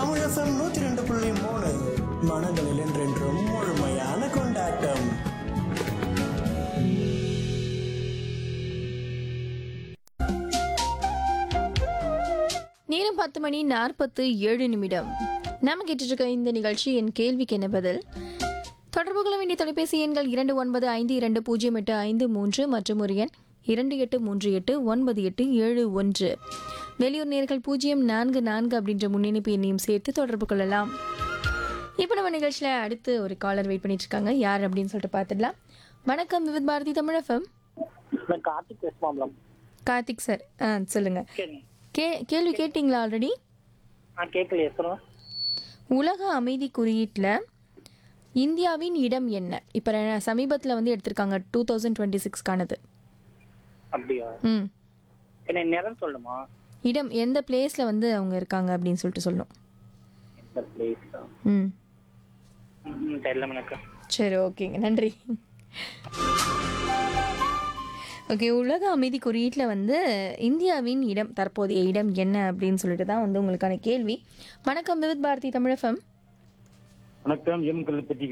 Tamil FM நூத்தி ரெண்டு புள்ளி மூணு மனங்களில் என்றென்றும் முழுமையான கொண்டாட்டம் நேரம் பத்து மணி நாற்பத்து ஏழு நிமிடம் நாம கேட்டுட்டு இருக்க இந்த நிகழ்ச்சி என் கேள்விக்கு என்ன பதில் தொடர்பு கொள்ள வேண்டிய தொலைபேசி எண்கள் இரண்டு ஒன்பது ஐந்து இரண்டு பூஜ்ஜியம் எட்டு ஐந்து மூன்று மற்றும் ஒரு எண் இரண்டு எட்டு மூன்று எட்டு ஒன்பது எட்டு ஏழு ஒன்று வெளியூர் நேர்கள் பூஜ்ஜியம் நான்கு நான்கு அப்படின்ற முன்னிணைப்பு எண்ணையும் சேர்த்து தொடர்பு கொள்ளலாம் இப்போ நம்ம நிகழ்ச்சியில் அடுத்து ஒரு காலர் வெயிட் பண்ணிட்டு இருக்காங்க யார் அப்படின்னு சொல்லிட்டு பார்த்துடலாம் வணக்கம் விவித் பாரதி தமிழகம் நான் கார்த்திக் பேசுமாம்லம் கார்த்திக் சார் ஆ சொல்லுங்க சரிங்க கே கேள்வி கேட்டிங்களா ஆல்ரெடி நான் கேட்கலையே சொல்லுங்க உலக அமைதி குறியீட்டில் இந்தியாவின் இடம் என்ன இப்போ சமீபத்தில் வந்து எடுத்திருக்காங்க டூ தௌசண்ட் டுவெண்ட்டி சிக்ஸ்க்கானது அப்படியா ம் என்ன நேரம் சொல்லுமா இடம் எந்த பிளேஸில் வந்து அவங்க இருக்காங்க அப்படின்னு சொல்லிட்டு சொல்லணும் எந்த பிளேஸ் ம் தெரியல எனக்கு சரி ஓகேங்க நன்றி ஓகே உலக அமைதி குறியீட்டில் வந்து இந்தியாவின் இடம் தற்போதைய இடம் என்ன அப்படின்னு சொல்லிட்டு தான் வந்து உங்களுக்கான கேள்வி வணக்கம் விவித் பாரதி தமிழகம் வணக்கம் எம் கல்பட்டி